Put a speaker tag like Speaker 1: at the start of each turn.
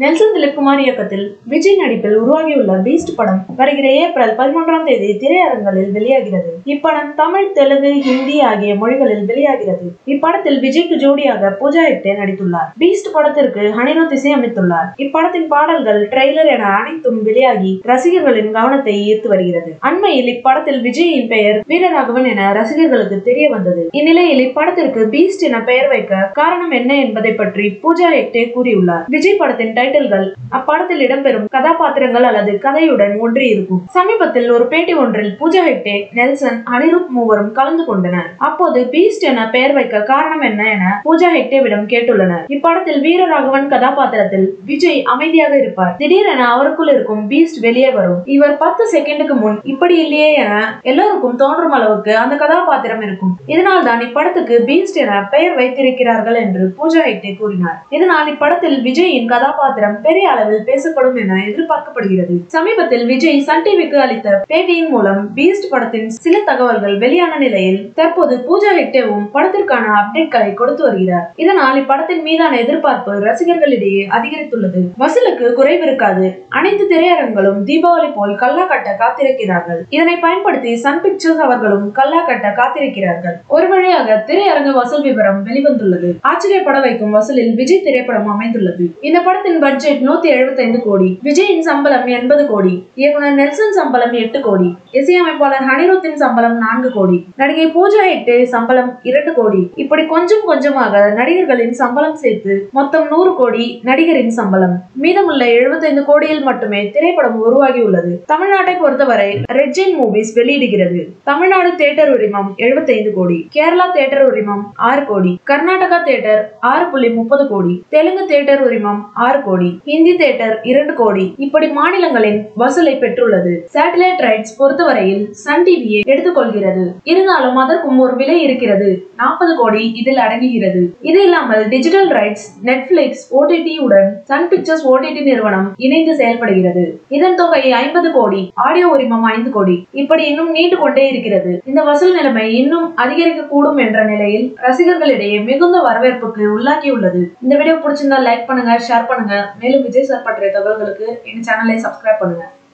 Speaker 1: Nelson Dilipkumar இயக்கத்தில் விஜய் நடிப்பில் உருவாகியுள்ள பீஸ்ட் படம் வருகிற ஏப்ரல் பதிமூன்றாம் தேதி திரையரங்குகளில் வெளியாகிறது இப்படம் தமிழ் தெலுங்கு ஹிந்தி ஆகிய மொழிகளில் வெளியாகிறது இப்படத்தில் விஜய்க்கு ஜோடியாக பூஜா ஹெக்டே நடித்துள்ளார் பீஸ்ட் படத்திற்கு அனிருத் இசையமைத்துள்ளார் இப்படத்தின் பாடல்கள் ட்ரெய்லர் என அனைத்தும் வெளியாகி ரசிகர்களின் கவனத்தை ஈர்த்து வருகிறது அண்மையில் இப்படத்தில் விஜயின் பெயர் வீரராகவன் என ரசிகர்களுக்கு தெரிய வந்தது இந்நிலையில் இப்படத்திற்கு பீஸ்ட் என பெயர் வைக்க காரணம் என்ன என்பதை பற்றி பூஜா ஹெக்டே கூறியுள்ளார் விஜய் படத்தின் டைட்டில்கள் அப்படத்தில் இடம்பெறும் கதாபாத்திரங்கள் அல்லது கதையுடன் ஒன்றி இருக்கும் சமீபத்தில் ஒரு பேட்டி ஒன்றில் பூஜா ஹெக்டே நெல்சன் அனிருத் மூவரும் கலந்து கொண்டனர் அப்போது பீஸ்ட் என பெயர் வைக்க காரணம் என்ன என பூஜா ஹெக்டேவிடம் கேட்டுள்ளனர் இப்படத்தில் வீரராகவன் கதாபாத்திரத்தில் விஜய் அமைதியாக இருப்பார் திடீரென அவருக்குள் இருக்கும் பீஸ்ட் வெளியே வரும் இவர் பத்து செகண்டுக்கு முன் இப்படி இல்லையே என எல்லோருக்கும் தோன்றும் அளவுக்கு அந்த கதாபாத்திரம் இருக்கும் இதனால் தான் இப்படத்துக்கு பீஸ்ட் என பெயர் வைத்திருக்கிறார்கள் என்று பூஜா ஹெக்டே கூறினார் இதனால் இப்படத்தில் விஜயின் கதாபாத்திரம் பெரிய அளவில் பேசப்படும் என எதிர்பார்க்கப்படுகிறது சமீபத்தில் விஜய் சன் டிவிக்கு அளித்த பேட்டியின் மூலம் பீஸ்ட் படத்தின் சில தகவல்கள் வெளியான நிலையில் தற்போது பூஜா ஹெக்டேவும் படத்திற்கான அப்டேட்களை கொடுத்து வருகிறார் இதனால் இப்படத்தின் மீதான எதிர்பார்ப்பு ரசிகர்களிடையே அதிகரித்துள்ளது வசூலுக்கு குறைவு இருக்காது அனைத்து திரையரங்குகளும் தீபாவளி போல் கல்லா கட்ட காத்திருக்கிறார்கள் இதனை பயன்படுத்தி சன் பிக்சர்ஸ் அவர்களும் கல்லா கட்ட காத்திருக்கிறார்கள் ஒரு வழியாக திரையரங்கு வசூல் விவரம் வெளிவந்துள்ளது ஆச்சரியப்பட வைக்கும் வசூலில் விஜய் திரைப்படம் அமைந்துள்ளது இந்த படத்தின் பட்ஜெட் நூத்தி எழுபத்தைந்து கோடி விஜயின் சம்பளம் எண்பது கோடி இயக்குனர் நெல்சன் சம்பளம் எட்டு கோடி இசையமைப்பாளர் ஹனிருத்தின் சம்பளம் நான்கு கோடி நடிகை பூஜா ஹெக்டே சம்பளம் இரண்டு கோடி இப்படி கொஞ்சம் கொஞ்சமாக நடிகர்களின் சம்பளம் சேர்த்து மொத்தம் நூறு கோடி நடிகரின் சம்பளம் மீதமுள்ள எழுபத்தைந்து கோடியில் மட்டுமே திரைப்படம் உருவாகியுள்ளது தமிழ்நாட்டை பொறுத்தவரை ரெட்ஜின் மூவிஸ் வெளியிடுகிறது தமிழ்நாடு தியேட்டர் உரிமம் எழுபத்தைந்து கோடி கேரளா தியேட்டர் உரிமம் ஆறு கோடி கர்நாடகா தியேட்டர் ஆறு புள்ளி முப்பது கோடி தெலுங்கு தியேட்டர் உரிமம் ஆறு கோடி ஹிந்தி தியேட்டர் இரண்டு கோடி இப்படி மாநிலங்களின் வசூலை பெற்றுள்ளது சேட்டலைட் ரைட்ஸ் பொறுத்தவரையில் சன் டிவியை எடுத்துக்கொள்கிறது இருந்தாலும் அதற்கும் ஒரு விலை இருக்கிறது நாற்பது கோடி இதில் அடங்குகிறது இது இல்லாமல் டிஜிட்டல் ரைட்ஸ் நெட்ஃபிளிக்ஸ் ஓடிடி உடன் சன் பிக்சர்ஸ் ஓடிடி நிறுவனம் இணைந்து செயல்படுகிறது இதன் தொகை ஐம்பது கோடி ஆடியோ உரிமம் ஐந்து கோடி இப்படி இன்னும் நீண்டு கொண்டே இருக்கிறது இந்த வசூல் நிலைமை இன்னும் அதிகரிக்க கூடும் என்ற நிலையில் ரசிகர்களிடையே மிகுந்த வரவேற்புக்கு உள்ளாக்கியுள்ளது இந்த வீடியோ பிடிச்சிருந்தா லைக் பண்ணுங்க ஷேர் பண்ணுங்க மேலும் விஜய் சார் பற்றிய தகவல்களுக்கு எங்க சேனலை சப்ஸ்கிரைப் பண்ணுங்க